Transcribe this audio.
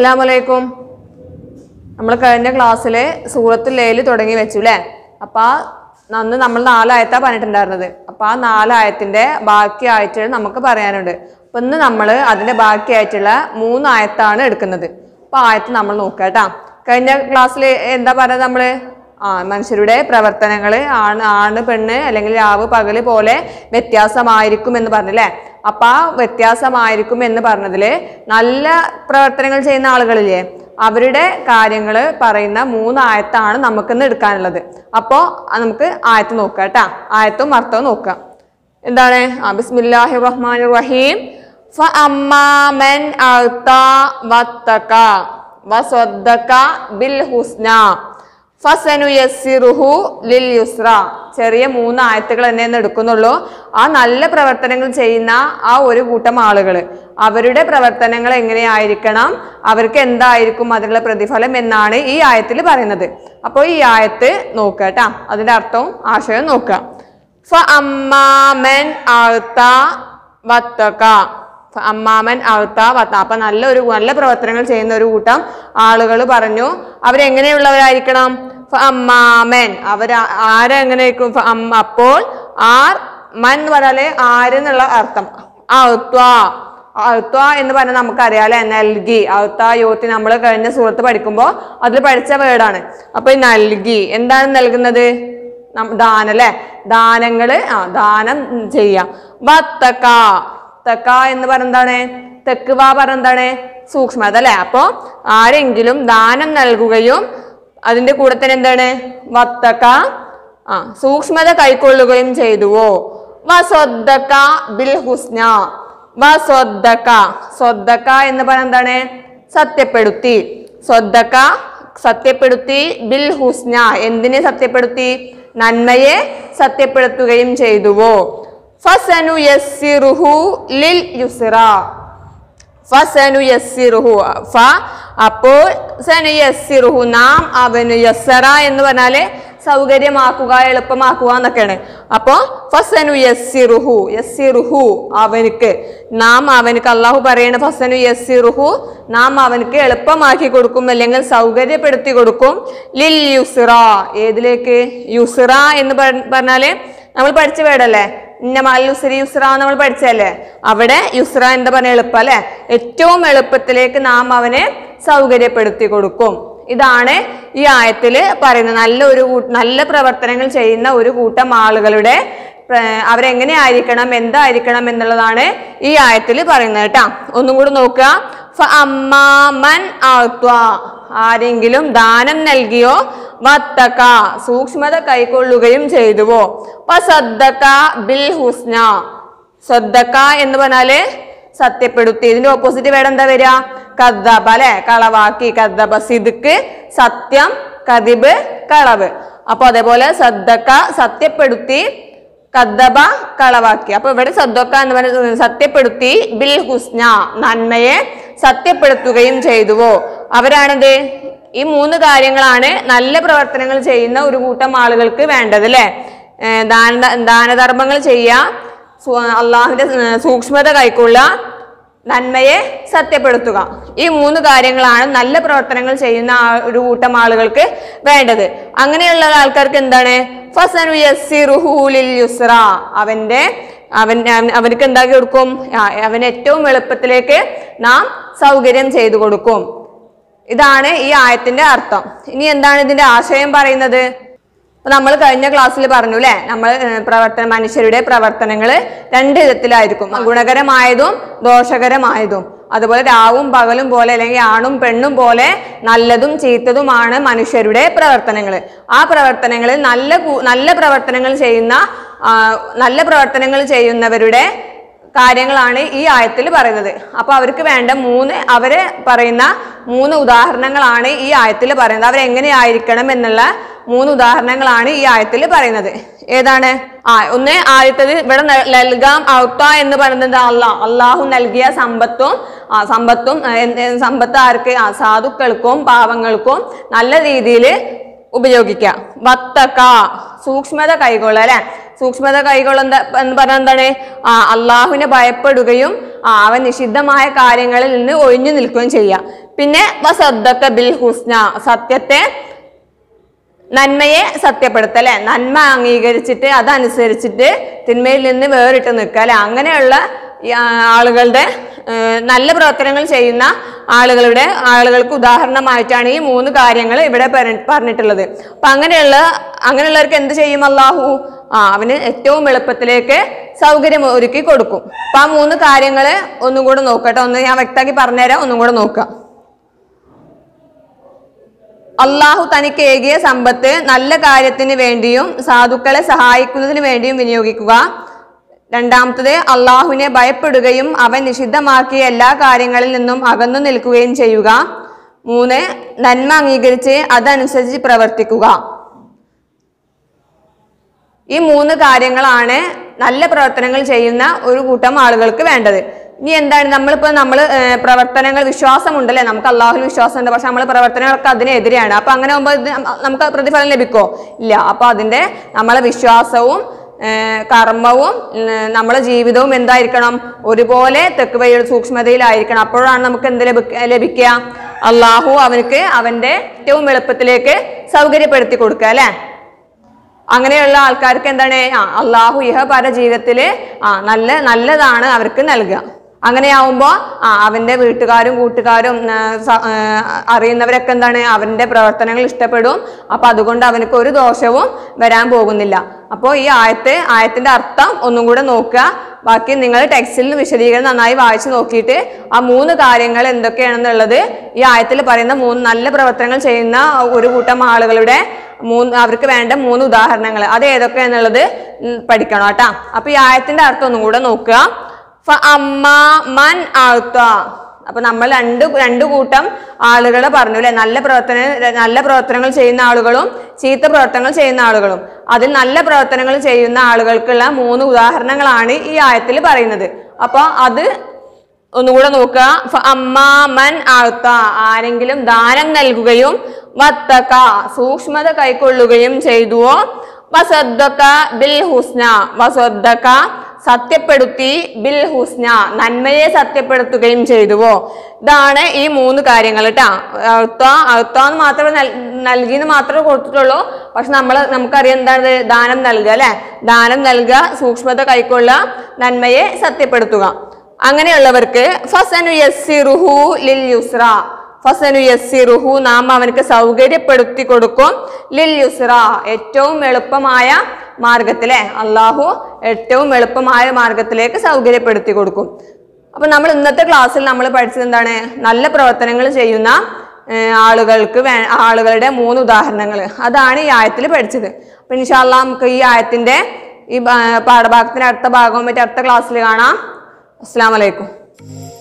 അസ്സലാമലൈക്കും നമ്മൾ കഴിഞ്ഞ ക്ലാസ്സിൽ സൂറത്തുൽ ലേല് തുടങ്ങി വെച്ചു അല്ലേ അപ്പം ആ അന്ന് നമ്മൾ നാലായത്താ പറഞ്ഞിട്ടുണ്ടായിരുന്നത് അപ്പം ആ നാലായത്തിന്റെ ബാക്കിയായിട്ട് നമുക്ക് പറയാനുണ്ട് അപ്പം ഇന്ന് നമ്മൾ അതിന്റെ ബാക്കിയായിട്ടുള്ള മൂന്നായത്താണ് എടുക്കുന്നത് അപ്പം ആയത്ത് നമ്മൾ നോക്കുക കേട്ടാ കഴിഞ്ഞ ക്ലാസ്സിൽ എന്താ പറയുക നമ്മൾ ആ മനുഷ്യരുടെ പ്രവർത്തനങ്ങൾ ആണ് ആണ് പെണ്ണ് അല്ലെങ്കിൽ രാവ് പകല് പോലെ വ്യത്യാസമായിരിക്കും എന്ന് പറഞ്ഞില്ലേ അപ്പൊ ആ വ്യത്യാസമായിരിക്കും എന്ന് പറഞ്ഞതില് നല്ല പ്രവർത്തനങ്ങൾ ചെയ്യുന്ന ആളുകളില്ലേ അവരുടെ കാര്യങ്ങൾ പറയുന്ന മൂന്ന് ആയത്താണ് നമുക്കിന്ന് എടുക്കാനുള്ളത് അപ്പോൾ നമുക്ക് ആയത്ത് നോക്കാം കേട്ടാ ആയത്തും അർത്ഥവും നോക്കാം എന്താണ് ആ ബിസ്മില്ലാഹി റഹ്മാൻ റഹീം ഫഅമ്മാമൻ അഅ്താ വത്തക വസദ്ദക ബിൽ ഹുസ്ന ഫസനുയസ്സിറുഹു ലിൽ യുസ്ര ചെറിയ മൂന്ന് ആയത്തുകൾ തന്നെ എന്ന് എടുക്കുന്നുള്ളൂ ആ നല്ല പ്രവർത്തനങ്ങൾ ചെയ്യുന്ന ആ ഒരു കൂട്ടം ആളുകൾ അവരുടെ പ്രവർത്തനങ്ങൾ എങ്ങനെയായിരിക്കണം അവർക്ക് എന്തായിരിക്കും അതിനുള്ള പ്രതിഫലം എന്നാണ് ഈ ആയത്തിൽ പറയുന്നത് അപ്പോൾ ഈ ആയത്ത് നോക്കുക കേട്ടാ അതിന്റെ അർത്ഥവും ആശയവും നോക്കുക ഫഅമ്മാമൻ അഅ്ത വത്തക അമ്മാമൻ അഴുത്ത വത്ത അപ്പൊ നല്ലൊരു നല്ല പ്രവർത്തനങ്ങൾ ചെയ്യുന്ന ഒരു കൂട്ടം ആളുകൾ പറഞ്ഞു അവരെങ്ങനെയുള്ളവരായിരിക്കണം ഫ അമ്മാമൻ അവർ ആരെങ്ങനെയായിരിക്കും ഫ അമ്മ അപ്പോൾ ആർ മൻ എന്ന് പറഞ്ഞാല് ആര് എന്നുള്ള അർത്ഥം അഴുത്വ അഴുത്വ എന്ന് പറഞ്ഞാൽ നമുക്കറിയാം അല്ലെ നൽകി അഴുത്ത യോത്തി നമ്മൾ കഴിഞ്ഞ സുഹൃത്ത് പഠിക്കുമ്പോൾ അതിൽ പഠിച്ച വേർഡാണ് അപ്പൊ ഈ നൽകി എന്താണ് നൽകുന്നത് നം- ദാനം അല്ലെ ദാനങ്ങള് ആ ദാനം ചെയ്യാം വത്തക്ക തക്ക എന്ന് പറഞ്ഞെന്താണ് തെക്കുവ പറഞ്ഞെന്താണ് സൂക്ഷ്മത അല്ലെ അപ്പോ ആരെങ്കിലും ദാനം നൽകുകയും അതിന്റെ കൂടെ തന്നെ എന്താണ് വത്തക്ക ആ സൂക്ഷ്മത കൈക്കൊള്ളുകയും ചെയ്തുവോ വസ്വദ്ദക്ക ബിൽ ഹുസ്ന വസ്വദ്ദക്ക സ്വദ്ദക്ക എന്ന് പറഞ്ഞ എന്താണ് സത്യപ്പെടുത്തി സ്വദ്ദക്ക സത്യപ്പെടുത്തി ബിൽ ഹുസ്ന എന്തിനെ സത്യപ്പെടുത്തി നന്മയെ സത്യപ്പെടുത്തുകയും ചെയ്തുവോ ഫസനു യസ്സിറുഹു ലിൽ യുസ്ര ഫസനു യസ്സിറുഹു ഫ അപ്പോൾ സനു യസ്സിറുഹു നാം അവനു യസ്സറ എന്ന് പറഞ്ഞാല് സൗകര്യമാക്കുക എളുപ്പമാക്കുക എന്നൊക്കെയാണ് അപ്പോ ഫസനു യസ്സിറുഹു യസ്സിറുഹു അവനക്ക് നാം അവനക്ക് അള്ളാഹു പറയണ ഫസനു യസ്സിറുഹു നാം അവനക്ക് എളുപ്പമാക്കി കൊടുക്കും അല്ലെങ്കിൽ സൗകര്യപ്പെടുത്തി കൊടുക്കും ലിൽ യുസ്ര ഏതിലേക്ക് യുസ്ര എന്ന് പറ- പറഞ്ഞാല് നമ്മൾ പഠിച്ച വേടല്ലേ ഇന്ന മാൽ യുസ്രി യുസ്ര നമ്മൾ പഠിച്ചല്ലേ അവിടെ യുസ്ര എന്താ പറഞ്ഞ എളുപ്പം അല്ലെ ഏറ്റവും എളുപ്പത്തിലേക്ക് നാം അവനെ സൗകര്യപ്പെടുത്തി കൊടുക്കും ഇതാണ് ഈ ആയത്തിൽ പറയുന്നത് നല്ല ഒരു കൂ- നല്ല പ്രവർത്തനങ്ങൾ ചെയ്യുന്ന ഒരു കൂട്ടം ആളുകളുടെ പ്ര- അവരെങ്ങനെ ആയിരിക്കണം എന്തായിരിക്കണം എന്നുള്ളതാണ് ഈ ആയത്തിൽ പറയുന്നത് കേട്ടാ ഒന്നും കൂടി നോക്കുക ഫ അമ്മാമൻ ആത്വ ആരെങ്കിലും ദാനം നൽകിയോ വത്തക്ക സൂക്ഷ്മത കൈക്കൊള്ളുകയും ചെയ്തുവോ വസദ്ദക്ക ബിൽ ഹുസ്ന സദ്ദക്ക എന്ന് പറഞ്ഞാല് സത്യപ്പെടുത്തി ഇതിന്റെ ഓപ്പോസിറ്റ് വേർഡ് എന്താ വരിക കദ്ദബ അല്ലെ കളവാക്കി കദ്ദബ സിദുക്ക് സത്യം കദിബ് കളവ് അപ്പൊ അതേപോലെ സദ്ദക്ക സത്യപ്പെടുത്തി കദ്ദബ കളവാക്കി അപ്പൊ ഇവിടെ സദ്ദക്ക എന്ന് പറയുന്നത് സത്യപ്പെടുത്തി ബിൽ ഹുസ്ന നന്മയെ സത്യപ്പെടുത്തുകയും ചെയ്തുവോ അവരാണെന്ത് ഈ മൂന്ന് കാര്യങ്ങളാണ് നല്ല പ്രവർത്തനങ്ങൾ ചെയ്യുന്ന ഒരു കൂട്ടം ആളുകൾക്ക് വേണ്ടത് അല്ലെ ദാന ദാനധർമ്മങ്ങൾ ചെയ്യാം സു- അള്ളാഹുവിന്റെ ഏർ സൂക്ഷ്മത കൈക്കൊള്ളുക നന്മയെ സത്യപ്പെടുത്തുക ഈ മൂന്ന് കാര്യങ്ങളാണ് നല്ല പ്രവർത്തനങ്ങൾ ചെയ്യുന്ന ആ- ഒരു കൂട്ടം ആളുകൾക്ക് വേണ്ടത് അങ്ങനെയുള്ള ആൾക്കാർക്ക് എന്താണ് ഫസനു യസ്സിറുഹു ലിൽ യുസ്ര അവന്റെ അവൻ അവൻ- അവനക്ക് എന്താക്കി കൊടുക്കും ആ, അവന് ഏറ്റവും എളുപ്പത്തിലേക്ക് നാം സൗകര്യം ചെയ്തു കൊടുക്കും ഇതാണ് ഈ ആയത്തിന്റെ അർത്ഥം ഇനി എന്താണ് ഇതിന്റെ ആശയം പറയുന്നത് അപ്പൊ നമ്മൾ കഴിഞ്ഞ ക്ലാസ്സിൽ പറഞ്ഞു അല്ലെ നമ്മൾ പ്രവർത്തന മനുഷ്യരുടെ പ്രവർത്തനങ്ങൾ രണ്ട് വിധത്തിലായിരിക്കും ഗുണകരമായതും ദോഷകരമായതും അതുപോലെ രാവും പകലും പോലെ അല്ലെങ്കിൽ ആണും പെണ്ണും പോലെ നല്ലതും ചീത്തതുമാണ് മനുഷ്യരുടെ പ്രവർത്തനങ്ങൾ ആ പ്രവർത്തനങ്ങളിൽ നല്ല കു- നല്ല പ്രവർത്തനങ്ങൾ ചെയ്യുന്ന ആ, നല്ല പ്രവർത്തനങ്ങൾ ചെയ്യുന്നവരുടെ കാര്യങ്ങളാണ് ഈ ആയത്തിൽ പറയുന്നത് അപ്പൊ അവർക്ക് വേണ്ട മൂന്ന് അവര് പറയുന്ന മൂന്ന് ഉദാഹരണങ്ങളാണ് ഈ ആയത്തിൽ പറയുന്നത് അവരെങ്ങനെയായിരിക്കണം എന്നുള്ള മൂന്ന് ഉദാഹരണങ്ങളാണ് ഈ ആയത്തിൽ പറയുന്നത് ഏതാണ് ആ ഒന്ന് ആദ്യത്തത് ഇവിടെ ന- നൽകാം ഔത്ത എന്ന് പറയുന്നത് അള്ളാഹ് അള്ളാഹു നൽകിയ സമ്പത്തും ആ സമ്പത്തും ആ, എന്ത് സമ്പത്ത് ആർക്ക് ആ സാധുക്കൾക്കും പാവങ്ങൾക്കും നല്ല രീതിയിൽ ഉപയോഗിക്കുക വത്തക്ക സൂക്ഷ്മത കൈകൊള്ള അല്ലെ സൂക്ഷ്മത കൈകൊള്ള എന്താ എന്ന് പറഞ്ഞാൽ എന്താണ് ആ അള്ളാഹുവിനെ ഭയപ്പെടുകയും ആ അവൻ നിഷിദ്ധമായ കാര്യങ്ങളിൽ നിന്ന് ഒഴിഞ്ഞു നിൽക്കുകയും ചെയ്യാം പിന്നെ വസദ്ദക്ക ബിൽ ഹുസ്ന സത്യത്തെ നന്മയെ സത്യപ്പെടുത്തുക അല്ലെ നന്മ അംഗീകരിച്ചിട്ട് അതനുസരിച്ചിട്ട് തിന്മയിൽ നിന്ന് വേറിട്ട് നിൽക്കുക അല്ലെ അങ്ങനെയുള്ള ഈ ആ- ആളുകളുടെ ഏർ, നല്ല പ്രവർത്തനങ്ങൾ ചെയ്യുന്ന ആളുകളുടെ ആളുകൾക്ക് ഉദാഹരണമായിട്ടാണ് ഈ മൂന്ന് കാര്യങ്ങൾ ഇവിടെ പറ- പറഞ്ഞിട്ടുള്ളത് അപ്പൊ അങ്ങനെയുള്ള അങ്ങനെയുള്ളവർക്ക് എന്ത് ചെയ്യും അള്ളാഹു ആ അവന് ഏറ്റവും എളുപ്പത്തിലേക്ക് സൗകര്യം ഒരുക്കി കൊടുക്കും അപ്പൊ ആ മൂന്ന് കാര്യങ്ങൾ ഒന്നും കൂടെ നോക്കട്ടെ ഒന്ന് ഞാൻ വ്യക്തമാക്കി പറഞ്ഞുതരാം ഒന്നും കൂടെ നോക്കാം അള്ളാഹു തനിക്ക് ഏകിയ സമ്പത്ത് നല്ല കാര്യത്തിന് വേണ്ടിയും സാധുക്കളെ സഹായിക്കുന്നതിന് വേണ്ടിയും വിനിയോഗിക്കുക രണ്ടാമത്തത് അള്ളാഹുവിനെ ഭയപ്പെടുകയും അവൻ നിഷിദ്ധമാക്കിയ എല്ലാ കാര്യങ്ങളിൽ നിന്നും അകന്നു നിൽക്കുകയും ചെയ്യുക മൂന്ന് നന്മ അംഗീകരിച്ച് അതനുസരിച്ച് പ്രവർത്തിക്കുക ഈ മൂന്ന് കാര്യങ്ങളാണ് നല്ല പ്രവർത്തനങ്ങൾ ചെയ്യുന്ന ഒരു കൂട്ടം ആളുകൾക്ക് വേണ്ടത് ഇനി എന്താണ് നമ്മളിപ്പോ നമ്മൾ പ്രവർത്തനങ്ങൾ വിശ്വാസമുണ്ടല്ലേ നമുക്ക് അള്ളാഹുൽ വിശ്വാസമുണ്ട് പക്ഷെ നമ്മൾ പ്രവർത്തനങ്ങളൊക്കെ അതിനെതിരെയാണ് അപ്പൊ അങ്ങനെ ആകുമ്പോൾ ഇത് നമുക്ക് പ്രതിഫലം ലഭിക്കോ ഇല്ല അപ്പൊ അതിന്റെ നമ്മളെ വിശ്വാസവും ഏർ കർമ്മവും ഉം, നമ്മളെ ജീവിതവും എന്തായിരിക്കണം ഒരുപോലെ തെക്കുവയുടെ സൂക്ഷ്മതയിലായിരിക്കണം അപ്പോഴാണ് നമുക്ക് എന്ത് ലഭിക്ക ലഭിക്കുക അള്ളാഹു അവനക്ക് അവന്റെ ഏറ്റവും എളുപ്പത്തിലേക്ക് സൗകര്യപ്പെടുത്തി കൊടുക്കുക അല്ലെ അങ്ങനെയുള്ള ആൾക്കാർക്ക് എന്താണ് ആ അള്ളാഹു ഇഹ പര ജീവിതത്തില് ആ നല്ല നല്ലതാണ് അവർക്ക് നൽകുക അങ്ങനെയാവുമ്പോ ആ അവന്റെ വീട്ടുകാരും കൂട്ടുകാരും ആ, സ- ആ, അറിയുന്നവരൊക്കെ എന്താണ് അവന്റെ പ്രവർത്തനങ്ങൾ ഇഷ്ടപ്പെടും അപ്പൊ അതുകൊണ്ട് അവനക്ക് ഒരു ദോഷവും വരാൻ പോകുന്നില്ല അപ്പോൾ ഈ ആയത്ത് ആയത്തിന്റെ അർത്ഥം ഒന്നും കൂടെ നോക്കുക ബാക്കി നിങ്ങൾ ടെക്സ്റ്റിൽ വിശദീകരണം നന്നായി വായിച്ചു നോക്കിയിട്ട് ആ മൂന്ന് കാര്യങ്ങൾ എന്തൊക്കെയാണെന്നുള്ളത് ഈ ആയത്തിൽ പറയുന്ന മൂന്ന് നല്ല പ്രവർത്തനങ്ങൾ ചെയ്യുന്ന ഒരു കൂട്ടം ആളുകളുടെ മൂന്ന് അവർക്ക് വേണ്ട മൂന്ന് ഉദാഹരണങ്ങൾ അത് ഏതൊക്കെയാന്നുള്ളത് ഉം പഠിക്കണം കേട്ടാ അപ്പൊ ഈ ആയത്തിന്റെ അർത്ഥം ഒന്നും കൂടെ നോക്കുക ഫ അമ്മ മൻ ആഴ്ത്ത അപ്പൊ നമ്മൾ രണ്ട് രണ്ട് കൂട്ടം ആളുകളെ പറഞ്ഞു അല്ലെ നല്ല പ്രവർത്തന നല്ല പ്രവർത്തനങ്ങൾ ചെയ്യുന്ന ആളുകളും ചീത്ത പ്രവർത്തനങ്ങൾ ചെയ്യുന്ന ആളുകളും അതിൽ നല്ല പ്രവർത്തനങ്ങൾ ചെയ്യുന്ന ആളുകൾക്കുള്ള മൂന്ന് ഉദാഹരണങ്ങളാണ് ഈ ആയത്തിൽ പറയുന്നത് അപ്പൊ അത് ഒന്നുകൂടെ നോക്കുക ഫ അമ്മാ മൻ ആഴ്ത്ത ആരെങ്കിലും ദാനം നൽകുകയും വത്തക്ക സൂക്ഷ്മത കൈക്കൊള്ളുകയും ചെയ്തുവോ വസദ്ദക്ക ബിൽ ഹുസ്ന വസദ്ദക്ക സത്യപ്പെടുത്തി ബിൽ ഹുസ്ന നന്മയെ സത്യപ്പെടുത്തുകയും ചെയ്തുവോ ഇതാണ് ഈ മൂന്ന് കാര്യങ്ങൾ കേട്ടാ അഴുത്ത അഴുത്താന്ന് മാത്രമേ നൽ- നൽകിയെന്ന് മാത്രമേ കൊടുത്തിട്ടുള്ളൂ പക്ഷെ നമ്മൾ നമുക്കറിയാം എന്താണ് ദാനം നൽകുക അല്ലെ ദാനം നൽകുക സൂക്ഷ്മത കൈക്കൊള്ളുക നന്മയെ സത്യപ്പെടുത്തുക അങ്ങനെയുള്ളവർക്ക് ഫസനു യസ്സിറുഹു ലിൽ യുസ്ര ഫസനു യസ്സിറുഹു നാം അവനക്ക് സൗകര്യപ്പെടുത്തി കൊടുക്കും ലിൽ യുസ്ര ഏറ്റവും എളുപ്പമായ മാർഗത്തിലെ അള്ളാഹു ഏറ്റവും എളുപ്പമായ മാർഗത്തിലേക്ക് സൗകര്യപ്പെടുത്തി കൊടുക്കും അപ്പൊ നമ്മൾ ഇന്നത്തെ ക്ലാസ്സിൽ നമ്മൾ പഠിച്ചത് എന്താണ് നല്ല പ്രവർത്തനങ്ങൾ ചെയ്യുന്ന ഏർ, ആളുകൾക്ക് വേ ആളുകളുടെ മൂന്ന് ഉദാഹരണങ്ങൾ അതാണ് ഈ ആയത്തിൽ പഠിച്ചത് അപ്പൊ ഇൻഷാല്ല നമുക്ക് ഈ ആയത്തിന്റെ ഈ ഭാ- പാഠഭാഗത്തിന്റെ അടുത്ത ഭാഗവും മറ്റേ അടുത്ത ക്ലാസ്സിൽ കാണാം അസ്സാം വലൈക്കും